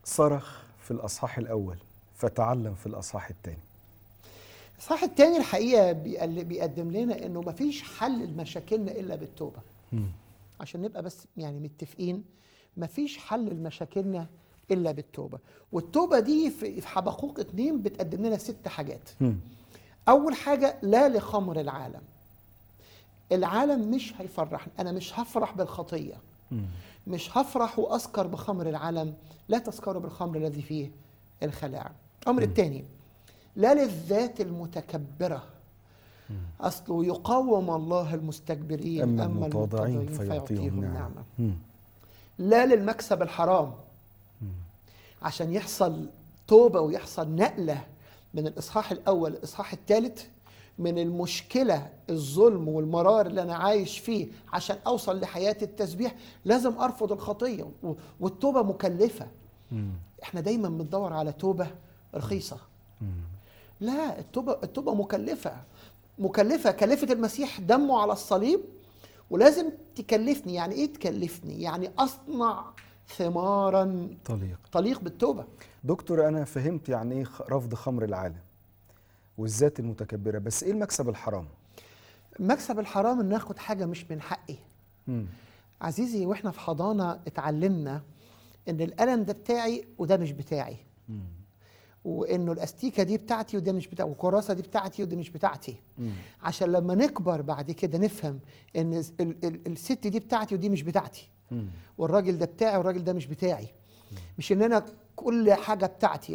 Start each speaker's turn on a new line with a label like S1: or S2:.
S1: صرخ في الأصحاح الأول فتعلم في الأصحاح الثاني
S2: الصح التاني الحقيقه بيقل- بيقدم لنا انه مفيش حل لمشاكلنا الا بالتوبه عشان نبقى بس يعني متفقين مفيش حل لمشاكلنا الا بالتوبه والتوبه دي في في حبقوق اتنين بتقدم لنا ست حاجات اول حاجه لا لخمر العالم العالم مش هيفرحني انا مش هفرح بالخطيه مش هفرح واسكر بخمر العالم لا تسكروا بالخمر الذي فيه الخلاعه الامر الثاني لا للذات المتكبره اصله يقاوم الله المستكبرين
S1: أما المتواضعين
S2: فيعطيهم
S1: فيعطيهم نعمة.
S2: نعمه
S1: مم.
S2: لا للمكسب الحرام عشان يحصل توبة ويحصل نقلة من الإصحاح الأول للإصحاح الثالث من المشكلة الظلم والمرار اللي أنا عايش فيه عشان أوصل لحياة التسبيح لازم أرفض الخطية و- والتوبة مكلفة إحنا دايما بندور على توبة رخيصة لا التوبة التوبة مكلفة مكلفة كلفة المسيح دمه على الصليب ولازم تكلفني يعني ايه تكلفني يعني اصنع ثمارا
S1: طليق
S2: تليق بالتوبة
S1: دكتور أنا فهمت يعني إيه خ- رفض خمر العالم والذات المتكبرة بس إيه المكسب الحرام؟
S2: مكسب الحرام ان ناخد حاجة مش من حقي
S1: مم.
S2: عزيزي واحنا في حضانة اتعلمنا ان القلم ده بتاعي وده مش بتاعي وانه الاستيكه دي بتاعتي وده مش بتاعتي والكراسه دي بتاعتي ودي مش بتاعتي عشان لما نكبر بعد كده نفهم ان ال- ال- الست دي بتاعتي ودي مش بتاعتي والراجل ده بتاعي والراجل ده مش بتاعي مش ان انا كل حاجه بتاعتي